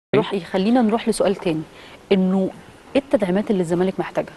نروح يخلينا نروح لسؤال تاني انه ايه التدعيمات اللي الزمالك محتاجها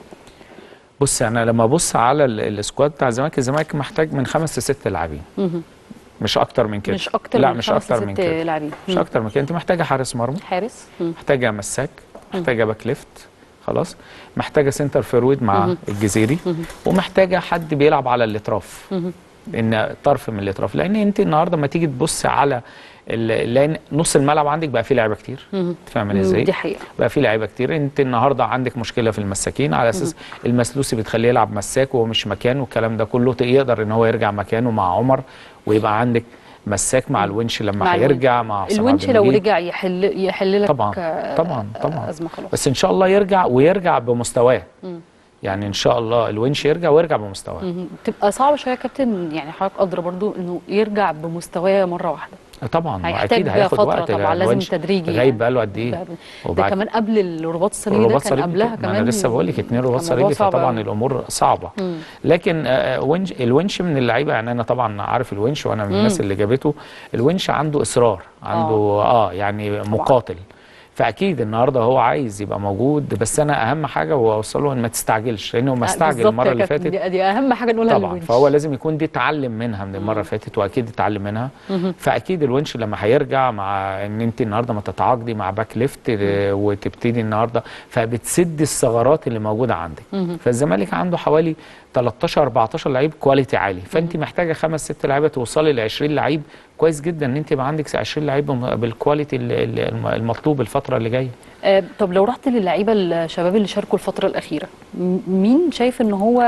بص انا لما ابص على ال- السكواد بتاع الزمالك الزمالك محتاج من خمس لست لاعبين مهم. مش اكتر من كده مش اكتر لا من مش خمس اكتر لست من كده لاعبين مش مم. اكتر من كده انت محتاجه حارس مرمى حارس مم. محتاجه مساك محتاجه باك ليفت خلاص محتاجه سنتر فيرويد مع مهم. الجزيري مهم. ومحتاجه حد بيلعب على الاطراف مهم. ان طرف من الاطراف لان انت النهارده لما تيجي تبص على ال- لان نص الملعب عندك بقى فيه لعيبه كتير مهم. فاهمين ازاي دي حقيقه بقى في لعيبه كتير انت النهارده عندك مشكله في المساكين على اساس المسلوسي بتخليه يلعب مساك وهو مش مكانه والكلام ده كله يقدر ان هو يرجع مكانه مع عمر ويبقى عندك مساك مع الونش لما مع هيرجع مع حسام الونش عبد لو المجيد. رجع يحل يحل لك طبعا آه، طبعا آه، طبعا ازمه خلاص بس ان شاء الله يرجع ويرجع بمستواه مم. يعني ان شاء الله الونش يرجع ويرجع بمستواه مهم. تبقى صعبه شويه يا كابتن يعني حضرتك ادرى برضو انه يرجع بمستواه مره واحده طبعا ما هيحتاج اكيد هياخد فترة وقت طبعا، لازم الونش تدريجي غايب يعني. بقاله قد ايه ده, ده وبعد- كمان قبل الرباط الصليبي ده الرباط كان صليبي قبلها ما كمان انا لسه بقول لك اتنين رباط كان موضوع صليبي صعب فطبعا أوي. الامور صعبه مم. لكن آه، ونش الونش من اللعيبه يعني انا طبعا عارف الونش وانا من الناس اللي جابته الونش عنده اصرار عنده اه, آه يعني مقاتل فاكيد النهارده هو عايز يبقى موجود بس انا اهم حاجه هو اوصله ان ما تستعجلش لانه ما آه، استعجل بالظبط المره يا اللي كابتن، فاتت دي, دي اهم حاجه نقولها طبعا للونش. فهو لازم يكون دي اتعلم منها من المره اللي فاتت واكيد اتعلم منها فاكيد الونش لما هيرجع مع ان انت النهارده ما تتعاقدي مع باك ليفت آه، وتبتدي النهارده فبتسد الثغرات اللي موجوده عندك فالزمالك عنده حوالي 13 14 لعيب كواليتي عالي فانت محتاجه خمس ست لعيبه توصلي ل 20 لعيب كويس جدا ان انت يبقى عندك 20 لعيب بم- بالكواليتي ال- ال- المطلوب الفتره اللي جايه آه، طب لو رحت للعيبه الشباب اللي شاركوا الفتره الاخيره م- مين شايف ان هو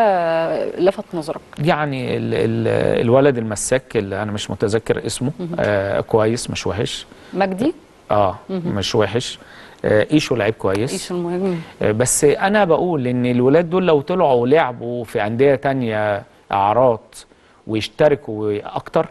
لفت نظرك يعني ال ال الولد المساك اللي انا مش متذكر اسمه آه كويس مش وحش مجدي اه مش وحش آه ايشو لعيب كويس ايش المهاجم آه بس انا بقول ان الولاد دول لو طلعوا ولعبوا في انديه تانية اعراض ويشتركوا اكتر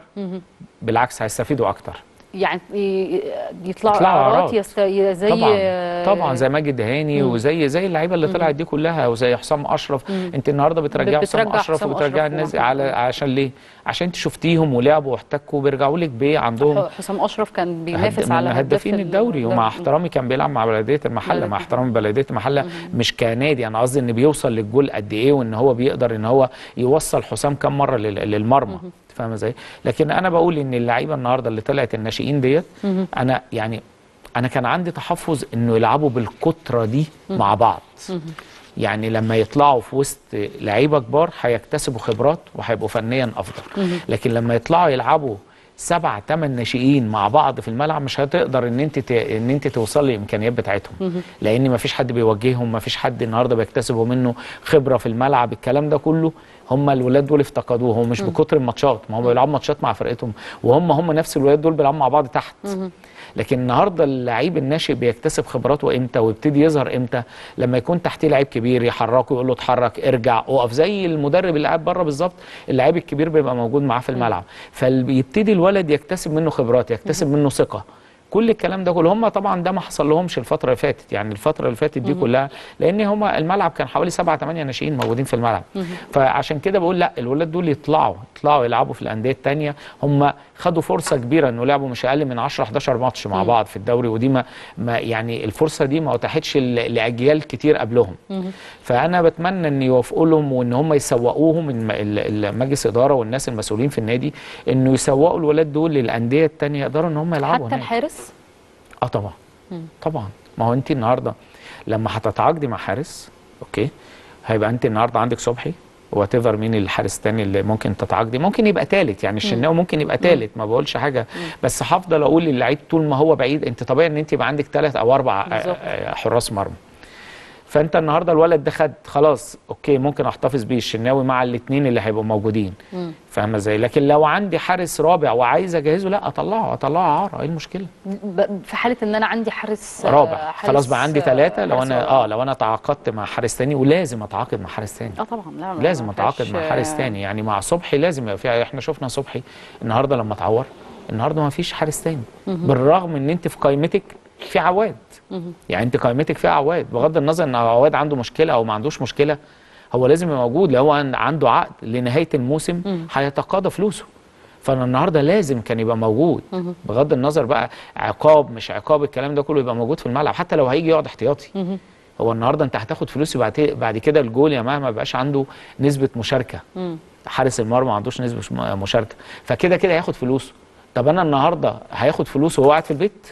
بالعكس هيستفيدوا اكتر يعني ي- يطلعوا يطلعوا اعراض إعراض. يست... ي- زي طبعا طبعا زي ماجد دهاني وزي زي اللعيبه اللي طلعت دي كلها وزي حسام اشرف انت النهارده بترجع حسام بترجع اشرف حسام وبترجع أشرف الناس و- على عشان ليه عشان انت شفتيهم ولعبوا واحتكوا بيرجعوا لك بيه عندهم ح- حسام اشرف كان بينافس هد- على من هداف هدافين ال- الدوري ده. ومع احترامي كان بيلعب مع بلديه المحله بلدية مع احترامي بلديه المحله مش كنادي انا قصدي ان بيوصل للجول قد ايه وان هو بيقدر ان هو يوصل حسام كام مره لل- للمرمى فاهم ازاي لكن انا بقول ان اللعيبه النهارده اللي طلعت الناشئين ديت انا يعني انا كان عندي تحفظ انه يلعبوا بالكتره دي مع بعض يعني لما يطلعوا في وسط لعيبه كبار هيكتسبوا خبرات وهيبقوا فنيا افضل لكن لما يطلعوا يلعبوا سبع ثمان ناشئين مع بعض في الملعب مش هتقدر ان انت ت... ان انت توصل للامكانيات بتاعتهم لان ما فيش حد بيوجههم ما فيش حد النهارده بيكتسبوا منه خبره في الملعب الكلام ده كله هم الولاد دول افتقدوه هو مش بكتر الماتشات ما هم بيلعبوا ماتشات مع فرقتهم وهم هم نفس الولاد دول بيلعبوا مع بعض تحت لكن النهارده اللعيب الناشئ بيكتسب خبراته امتى ويبتدي يظهر امتى لما يكون تحتيه لعيب كبير يحركه يقول له اتحرك ارجع اقف زي المدرب اللي قاعد بره بالظبط اللعيب الكبير بيبقى موجود معاه في الملعب فبيبتدي الولد يكتسب منه خبرات يكتسب منه ثقه كل الكلام ده كله هم طبعا ده ما حصل لهمش الفتره اللي فاتت يعني الفتره اللي فاتت دي كلها لان هم الملعب كان حوالي سبعة ثمانية ناشئين موجودين في الملعب فعشان كده بقول لا الولاد دول يطلعوا يطلعوا يلعبوا في الانديه الثانيه هم خدوا فرصه كبيره انه لعبوا مش اقل من 10 11 ماتش مع بعض في الدوري ودي ما, ما يعني الفرصه دي ما اتاحتش ل- لاجيال كتير قبلهم فانا بتمنى ان يوافقوا لهم وان هم يسوقوهم الم- ال- ال- مجلس اداره والناس المسؤولين في النادي انه يسوقوا الولاد دول للانديه الثانيه يقدروا ان هم يلعبوا حتى هناك الحارس اه طبعا طبعا ما هو انت النهارده لما هتتعاقدي مع حارس اوكي هيبقى انت النهارده عندك صبحي وات ايفر مين الحارس الثاني اللي ممكن تتعاقدي ممكن يبقى ثالث يعني الشناوي ممكن يبقى ثالث ما بقولش حاجه بس هفضل اقول للعيب طول ما هو بعيد انت طبيعي ان انت يبقى عندك ثلاث او اربع آه، بالظبط. آه، حراس مرمى فانت النهارده الولد ده خد خلاص اوكي ممكن احتفظ بيه الشناوي مع الاثنين اللي هيبقوا موجودين فاهمه ازاي لكن لو عندي حارس رابع وعايز اجهزه لا اطلعه اطلعه عاره ايه المشكله ب- في حاله ان انا عندي حارس رابع حارس- خلاص بقى عندي ثلاثة لو حارس انا رابع. اه لو انا تعاقدت مع حارس تاني ولازم اتعاقد مع حارس تاني اه طبعا لا ما لازم ما اتعاقد فيهاش، مع حارس آه، تاني يعني مع صبحي لازم يبقى في احنا شفنا صبحي النهارده لما اتعور النهارده ما فيش حارس تاني بالرغم ان انت في قائمتك في عواد يعني انت قائمتك فيها عواد بغض النظر ان عواد عنده مشكله او ما عندوش مشكله هو لازم يبقى موجود لو هو عنده عقد لنهايه الموسم هيتقاضى فلوسه فانا النهارده لازم كان يبقى موجود بغض النظر بقى عقاب مش عقاب الكلام ده كله يبقى موجود في الملعب حتى لو هيجي يقعد احتياطي هو النهارده انت هتاخد فلوس بعد بعد كده الجول يا ما ما بقاش عنده نسبه مشاركه حارس المرمى ما عندوش نسبه مش- مشاركه فكده كده هياخد فلوسه طب انا النهارده هياخد فلوسه وهو قاعد في البيت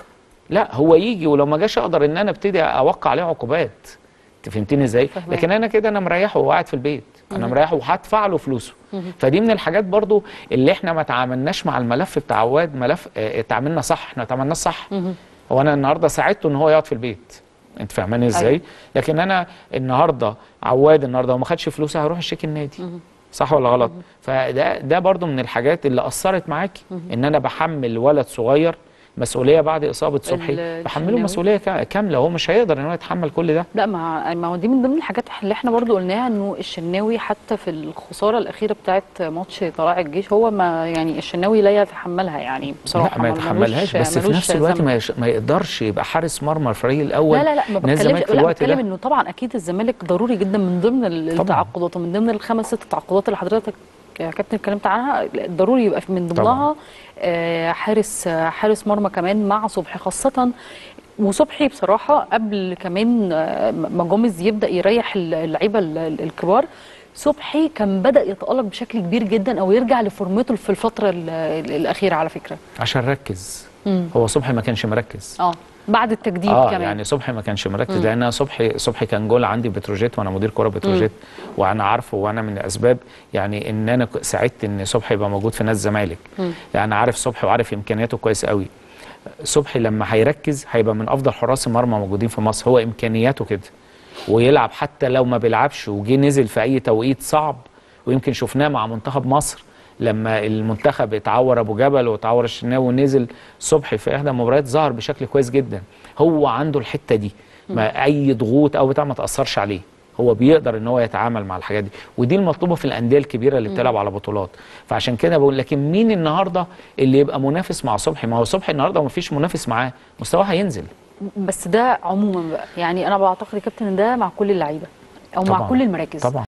لا هو يجي ولو ما جاش اقدر ان انا ابتدي اوقع عليه عقوبات انت فهمتني ازاي فهماك. لكن انا كده انا مريحه وهو قاعد في البيت انا مريحه وهدفع له فلوسه فدي من الحاجات برضو اللي احنا ما تعاملناش مع الملف بتاع عواد ملف اه تعاملنا صح احنا تعاملناه صح هو انا النهارده ساعدته ان هو يقعد في البيت انت فاهماني ازاي أيوة. لكن انا النهارده عواد النهارده وما خدش فلوسه هروح اشتكي النادي صح ولا غلط فده ده برضو من الحاجات اللي اثرت معاكي ان انا بحمل ولد صغير مسؤوليه بعد اصابه صبحي الشناوي. بحمله مسؤوليه كا- كامله هو مش هيقدر ان هو يتحمل كل ده لا ما ما هو دي من ضمن الحاجات اللي احنا برضو قلناها انه الشناوي حتى في الخساره الاخيره بتاعت ماتش طلائع الجيش هو ما يعني الشناوي لا يتحملها يعني بصراحه لا ما ملوش- يتحملهاش بس في ملوش نفس الوقت ذنب. ما, يش... ما يقدرش يبقى حارس مرمى الفريق الاول لا لا لا ما نادي الزمالك بتكلمش في لا الوقت بتكلم ده انه طبعا اكيد الزمالك ضروري جدا من ضمن ال- طبعاً. التعاقدات ومن ضمن الخمس ست تعاقدات اللي حضرتك يا كابتن اتكلمت عنها ضروري يبقى من ضمنها آه، حارس آه، حارس مرمى كمان مع صبحي خاصه وصبحي بصراحه قبل كمان آه، ما جوميز يبدا يريح اللعيبه ال- ال- الكبار صبحي كان بدا يتالق بشكل كبير جدا او يرجع لفورمته في الفتره ال- ال- الاخيره على فكره عشان ركز مم. هو صبحي ما كانش مركز اه بعد التجديد اه كمان يعني صبحي ما كانش مركز لان أنا صبحي صبحي كان جول عندي بتروجيت وانا مدير كوره بتروجيت وانا عارفه وانا من الاسباب يعني ان انا ك- ساعدت ان صبحي يبقى موجود في نادي الزمالك يعني عارف صبحي وعارف امكانياته كويس قوي صبحي لما هيركز هيبقى من افضل حراس المرمى موجودين في مصر هو امكانياته كده ويلعب حتى لو ما بيلعبش وجي نزل في اي توقيت صعب ويمكن شفناه مع منتخب مصر لما المنتخب اتعور ابو جبل واتعور الشناوي ونزل صبحي في احدى المباريات ظهر بشكل كويس جدا هو عنده الحته دي ما اي ضغوط او بتاع ما تاثرش عليه هو بيقدر ان هو يتعامل مع الحاجات دي ودي المطلوبه في الانديه الكبيره اللي بتلعب على بطولات فعشان كده بقول لكن مين النهارده اللي يبقى منافس مع صبحي ما هو صبحي النهارده ما فيش منافس معاه مستواه هينزل بس ده عموما بقى يعني انا بعتقد يا كابتن إن ده مع كل اللعيبه او مع طبعاً. كل المراكز طبعا